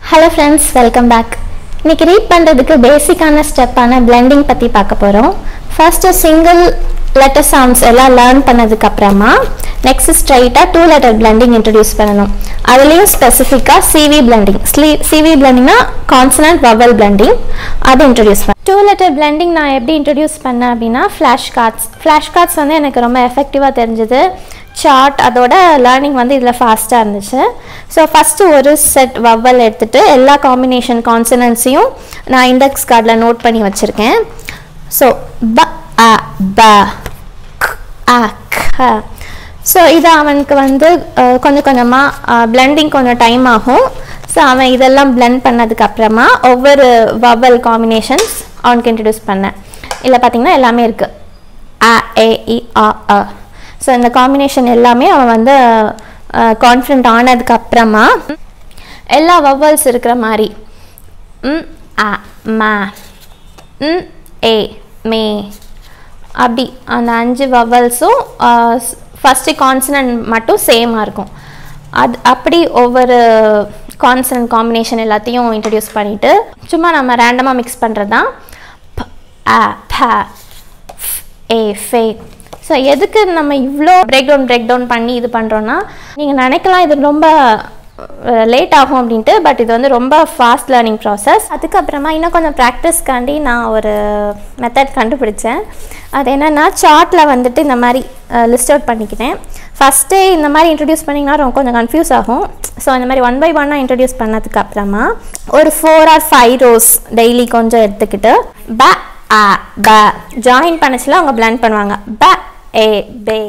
Hello friends welcome back இன்னைக்கு read பண்ணுறதுக்கு பேசிக்கான ஸ்டெப்பான பிளெண்டிங் பற்றி பார்க்க போகிறோம் ஃபர்ஸ்ட்டு சிங்கிள் லெட்டர் சவுண்ட்ஸ் எல்லாம் லேர்ன் பண்ணதுக்கு அப்புறமா நெக்ஸ்ட் ஸ்ட்ரைட்டாக டூ லெட்டர் பிளெண்டிங் இன்ட்ரடியூஸ் பண்ணணும் அதுலேயும் ஸ்பெசிஃபிக்காக சிவி பிளெண்டிங் ஸ்லீ சிவி பிளெண்டிங்னா கான்சனன்ட் வவல் பிளெண்டிங் அது இன்ட்ரடியூஸ் பண்ண டூ லெட்டர் பிளெண்டிங் நான் எப்படி இன்ட்ரடியூஸ் பண்ணேன் அப்படின்னா ஃப்ளாஷ் கார்ட்ஸ் ஃப்ளாஷ் கார்ட்ஸ் வந்து எனக்கு ரொம்ப எஃபெக்டிவாக தெரிஞ்சது சார்ட் அதோட லேர்னிங் வந்து இதில் ஃபாஸ்ட்டாக இருந்துச்சு ஸோ ஃபஸ்ட்டு ஒரு செட் வவ்வல் எடுத்துகிட்டு எல்லா காம்பினேஷன் கான்சனன்ஸையும் நான் இண்டெக்ஸ் கார்டில் நோட் பண்ணி வச்சுருக்கேன் ஸோ ப அ ப க், அ க ஸோ இது அவனுக்கு வந்து அஹ், கொஞ்சம் கொஞ்சமாக பிளெண்டிங் கொஞ்சம் டைம் ஆகும் ஸோ அவன் இதெல்லாம் பிளெண்ட் பண்ணதுக்கு அப்புறமா ஒவ்வொரு வவ்வல் காம்பினேஷன்ஸ் அவனுக்கு இன்ட்ரடியூஸ் பண்ணேன் இதில் பார்த்தீங்கன்னா எல்லாமே இருக்குது அ ஏ இ ஆ அ ஸோ இந்த காம்பினேஷன் எல்லாமே அவன் வந்து கான்ஃபிடென்ட் ஆனதுக்கு அப்புறமா எல்லா வவ்வல்ஸ் இருக்கிற மாதிரி ம் அ ம ம் ஏ மே அப்படி அந்த அஞ்சு வவ்வல்ஸும் ஃபஸ்ட்டு கான்சனன்ட் மட்டும் சேமாக இருக்கும் அது அப்படி ஒவ்வொரு கான்சனன்ட் காம்பினேஷன் எல்லாத்தையும் இன்ட்ரடியூஸ் பண்ணிவிட்டு சும்மா நம்ம ரேண்டமாக மிக்ஸ் பண்ணுறது தான் ப அ ப ஏ ஃபே ஸோ எதுக்கு நம்ம இவ்வளோ பிரேக் டவுன் பிரேக் டவுன் பண்ணி இது பண்ணுறோன்னா நீங்கள் நினைக்கலாம் இது ரொம்ப லேட் ஆகும் அப்படின்ட்டு பட் இது வந்து ரொம்ப ஃபாஸ்ட் லேர்னிங் ப்ராசஸ் அதுக்கப்புறமா இன்னும் கொஞ்சம் ப்ராக்டிஸ்க்காண்டி நான் ஒரு மெத்தட் கண்டுபிடிச்சேன் அது என்னென்னா சார்ட்டில் வந்துட்டு இந்த மாதிரி லிஸ்ட் அவுட் பண்ணிக்கிட்டேன் ஃபஸ்ட்டே இந்த மாதிரி இன்ட்ரடியூஸ் பண்ணிங்கன்னா ரொம்ப கொஞ்சம் கன்ஃபியூஸ் ஆகும் ஸோ இந்த மாதிரி ஒன் பை ஒன்னாக இன்ட்ரடியூஸ் பண்ணதுக்கு அப்புறமா ஒரு four or five rows daily கொஞ்சம் எடுத்துக்கிட்டு ப அ ப ஜாயின் பண்ணச்சுல அவங்க பிளான் பண்ணுவாங்க ப ஏ பே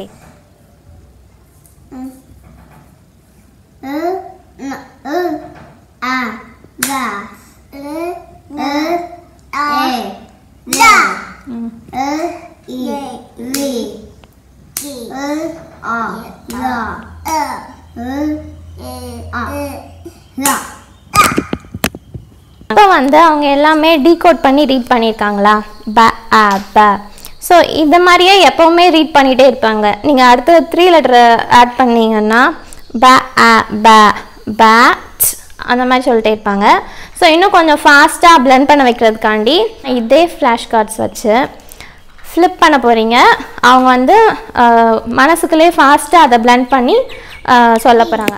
இப்போ வந்து அவங்க எல்லாமே டீகோட் பண்ணி ரீட் பண்ணியிருக்காங்களா ப அ ப ஸோ இந்த மாதிரியே எப்போவுமே ரீட் பண்ணிகிட்டே இருப்பாங்க நீங்கள் அடுத்த த்ரீ லெட்டரை ஆட் பண்ணீங்கன்னா ப அ ப ப த் அந்த மாதிரி சொல்லிட்டே இருப்பாங்க ஸோ இன்னும் கொஞ்சம் ஃபாஸ்ட்டாக blend பண்ண வைக்கிறதுக்காண்டி இதே ஃப்ளாஷ் கார்ட்ஸ் வச்சு ஃப்ளிப் பண்ண போகிறீங்க அவங்க வந்து அஹ், மனசுக்குள்ளேயே ஃபாஸ்ட்டாக அதை blend பண்ணி அஹ், சொல்ல போகிறாங்க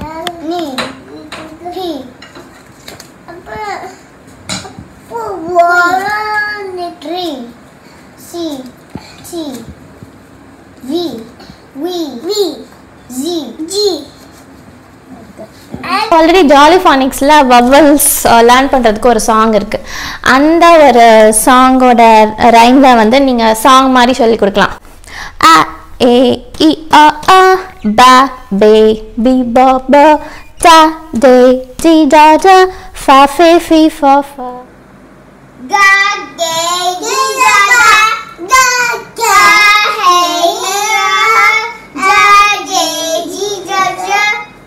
C T V V V Z G already Jolly ஃபானிக்ஸில் வவ்வல்ஸ் லேர்ன் பண்ணுறதுக்கு ஒரு சாங் இருக்குது அந்த ஒரு சாங்கோட ரைமில் வந்து நீங்கள் சாங் மாதிரி சொல்லி கொடுக்கலாம் அ ஏ இ அ அ ப பே பி ப ப ட டே டி ட ட ஃப ஃபே ஃபி ஃப ஃப Ga ge gi da da ga ga hey ra da ge ji da da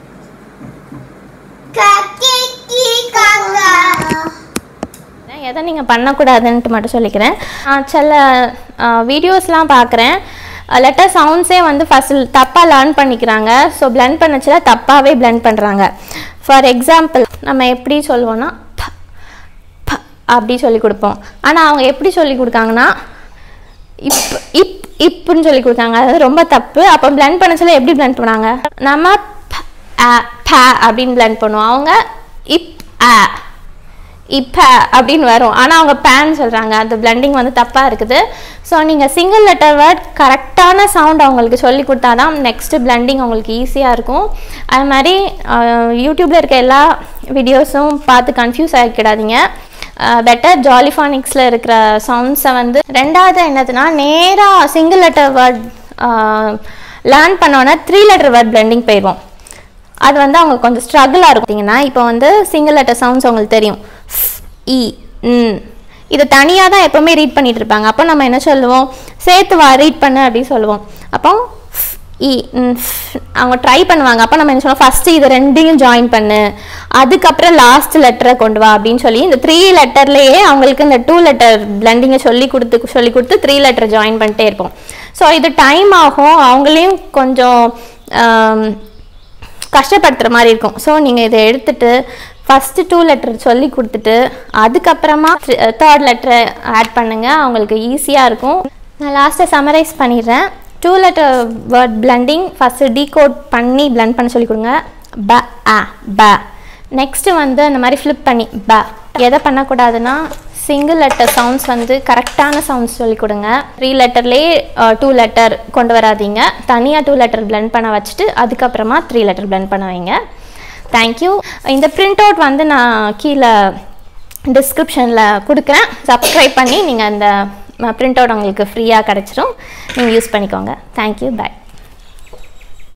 ka ki ki ka ga எதை நீங்கள் பண்ணக்கூடாதுன்ட்டு மட்டும் சொல்லிக்கிறேன் நான் சில வீடியோஸ்லாம் பார்க்குறேன் லெட்டர் சவுண்ட்ஸே வந்து ஃபஸ்ட் தப்பாக லேர்ன் பண்ணிக்கிறாங்க ஸோ blend பண்ணச்சுல தப்பாகவே blend பண்ணுறாங்க ஃபார் எக்ஸாம்பிள் நம்ம எப்படி சொல்லுவோன்னா ப ப அப்படி சொல்லி கொடுப்போம் ஆனால் அவங்க எப்படி சொல்லி கொடுக்காங்கன்னா இப் இப் இப்புன்னு சொல்லி கொடுத்தாங்க அது ரொம்ப தப்பு அப்போ blend பண்ணச்சுல எப்படி blend பண்ணாங்க நம்ம ப அ ப அப்படின்னு blend பண்ணுவோம் அவங்க இப் அ இப்போ அப்படின்னு வரும் ஆனால் அவங்க பேன் சொல்கிறாங்க அந்த பிளெண்டிங் வந்து தப்பாக இருக்குது ஸோ நீங்கள் சிங்கிள் லெட்டர் வேர்ட் கரெக்டான சவுண்ட் அவங்களுக்கு சொல்லி கொடுத்தா தான் நெக்ஸ்ட்டு பிளெண்டிங் அவங்களுக்கு ஈஸியாக இருக்கும் அது மாதிரி யூடியூப்பில் இருக்க எல்லா வீடியோஸும் பார்த்து கன்ஃபியூஸ் ஆகிக்கிடாதீங்க பெட்டர் ஜாலிஃபானிக்ஸில் இருக்கிற சவுண்ட்ஸை வந்து ரெண்டாவது என்னதுன்னா நேராக சிங்கிள் லெட்டர் வேர்ட் லேர்ன் பண்ணோன்னா த்ரீ லெட்டர் வேர்ட் பிளெண்டிங் போயிடுவோம் அது வந்து அவங்க கொஞ்சம் ஸ்ட்ரகிளாக இருக்குங்கன்னா இப்போ வந்து சிங்கிள் லெட்டர் சவுண்ட்ஸ் அவங்களுக்கு தெரியும் ஃப், இ ம் இதை தனியாக தான் எப்போவுமே ரீட் பண்ணிட்டு இருப்பாங்க அப்போ நம்ம என்ன சொல்லுவோம் சேர்த்து வா ரீட் பண்ணு அப்படின்னு சொல்லுவோம் அப்போ ஃப், இ ம், ஃப். அவங்க ட்ரை பண்ணுவாங்க அப்போ நம்ம என்ன சொல்லுவோம் ஃபஸ்ட்டு இது ரெண்டையும் ஜாயின் பண்ணு அதுக்கப்புறம் லாஸ்ட் லெட்டரை கொண்டு வா அப்படின்னு சொல்லி இந்த த்ரீ லெட்டர்லேயே அவங்களுக்கு இந்த டூ லெட்டர் பிளெண்டிங்கை சொல்லி கொடுத்து சொல்லி கொடுத்து த்ரீ லெட்டர் ஜாயின் பண்ணிட்டே இருப்போம் ஸோ இது டைம் ஆகும் அவங்களையும் கொஞ்சம் ஆம், கஷ்டப்படுத்துகிற மாதிரி இருக்கும் ஸோ நீங்கள் இதை எடுத்துட்டு ஃபஸ்ட்டு டூ லெட்டர் சொல்லி கொடுத்துட்டு அதுக்கப்புறமா தேர்ட் லெட்டரை ஆட் பண்ணுங்கள் அவங்களுக்கு ஈஸியாக இருக்கும் நான் லாஸ்ட்டாக சமரைஸ் பண்ணிடுறேன் two letter word blending first decode பண்ணி blend பண்ண சொல்லி கொடுங்க ப ஆ ப நெக்ஸ்ட்டு வந்து இந்த மாதிரி ஃப்ளிப் பண்ணி ப எதை பண்ணக்கூடாதுன்னா சிங்கிள் லெட்டர் சவுண்ட்ஸ் வந்து கரெக்டான சவுண்ட்ஸ் சொல்லி கொடுங்க த்ரீ லெட்டர்லேயே டூ லெட்டர் கொண்டு வராதீங்க தனியாக டூ லெட்டர் blend பண்ண வச்சுட்டு அதுக்கப்புறமா த்ரீ லெட்டர் blend பண்ண வைங்க தேங்க்யூ இந்த பிரிண்ட் அவுட் வந்து நான் கீழே டிஸ்கிரிப்ஷனில் கொடுக்குறேன் சப்ஸ்கிரைப் பண்ணி நீங்கள் அந்த பிரிண்ட் அவுட் உங்களுக்கு ஃப்ரீயாக கிடச்சிரும் நீங்கள் யூஸ் பண்ணிக்கோங்க தேங்க்யூ பை